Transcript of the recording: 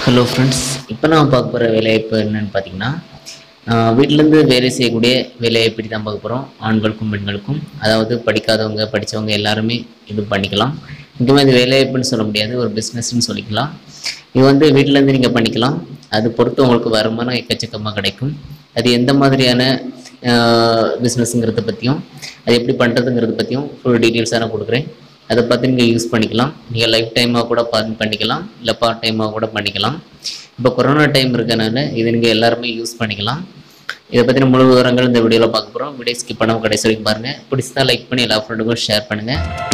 hello friends இப்போ நான் பார்க்க போகிற வேலைவாய்ப்பு என்னன்னு பார்த்தீங்கன்னா ஆஹ் வீட்டிலேருந்து வேலை செய்யக்கூடிய வேலையை பற்றி தான் பார்க்க போகிறோம் ஆண்களுக்கும் பெண்களுக்கும் அதாவது படிக்காதவங்க படித்தவங்க எல்லாருமே இது பண்ணிக்கலாம் முக்கியமாக இது வேலைவாய்ப்புன்னு சொல்ல முடியாது ஒரு பிஸ்னஸ்ன்னு சொல்லிக்கலாம் இது வந்து வீட்டிலேருந்து நீங்கள் பண்ணிக்கலாம் அது பொறுத்து உங்களுக்கு வருமானம் எக்கச்சக்கமாக கிடைக்கும் அது எந்த மாதிரியான பிஸ்னஸ்ங்கிறத பற்றியும் அது எப்படி பண்ணுறதுங்கிறத பற்றியும் ஃபுல் டீட்டெயில்ஸாக நான் கொடுக்குறேன் அதை பார்த்து நீங்கள் யூஸ் பண்ணிக்கலாம் நீங்கள் லைஃப் டைமாக கூட பார்த்து பண்ணிக்கலாம் இல்லை பார்ட் டைமாக கூட பண்ணிக்கலாம் இப்போ கொரோனா டைம் இருக்கனால இது நீங்கள் எல்லாருமே யூஸ் பண்ணிக்கலாம் இதை பற்றின முழு விவரங்கள் இந்த வீடியோவில் பார்க்க போகிறோம் வீடியோ ஸ்கிப் பண்ணாமல் கடைசி வரைக்கும் பாருங்கள் பிடிச்சதா லைக் பண்ணி எல்லா ஃப்ரெண்டுக்கும் ஷேர் பண்ணுங்கள்